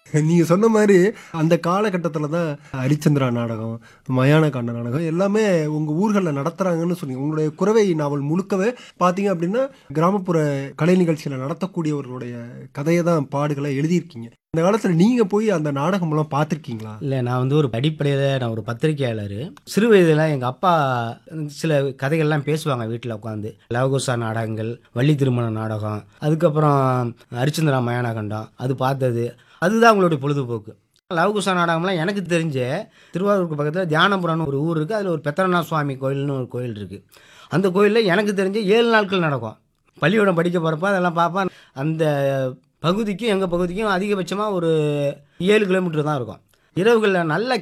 நீங்க சொன்ன மாதிரி அந்த காலகட்டத்துல தான் ஹரிச்சந்திரா நாடகம் மயான காண்ட நாடகம் எல்லாமே உங்க ஊர்களில் நடத்துறாங்கன்னு சொன்னீங்க உங்களுடைய குறவை நாவல் முழுக்கவே பார்த்தீங்க அப்படின்னா கிராமப்புற கலை நிகழ்ச்சியில நடத்தக்கூடியவர்களுடைய கதையை தான் பாடுகளை எழுதியிருக்கீங்க இந்த காலத்துல நீங்க போய் அந்த நாடகம்லாம் பார்த்துருக்கீங்களா இல்லை நான் வந்து ஒரு அடிப்படையில் நான் ஒரு பத்திரிகையாளர் சிறு வயதில் எங்கள் அப்பா சில கதைகள்லாம் பேசுவாங்க வீட்டில் உட்காந்து லவகுசா நாடகங்கள் வள்ளி திருமண நாடகம் அதுக்கப்புறம் ஹரிச்சந்திரா மயானகண்டம் அது பார்த்தது அதுதான் அவங்களுடைய பொழுதுபோக்கு லவகுசா நாடகம்லாம் எனக்கு தெரிஞ்ச திருவாரூருக்கு பக்கத்தில் தியானபுரம்னு ஒரு ஊர் இருக்குது அதில் ஒரு பெத்தரநாத சுவாமி கோயில்னு ஒரு கோயில் இருக்குது அந்த கோயிலில் எனக்கு தெரிஞ்ச ஏழு நாட்கள் நடக்கும் பள்ளிக்கூடம் படிக்க போகிறப்ப அதெல்லாம் பார்ப்பேன் அந்த பகுதிக்கும் எங்கள் பகுதிக்கும் அதிகபட்சமாக ஒரு ஏழு கிலோமீட்டர் தான் இருக்கும் இரவுகளில் நல்ல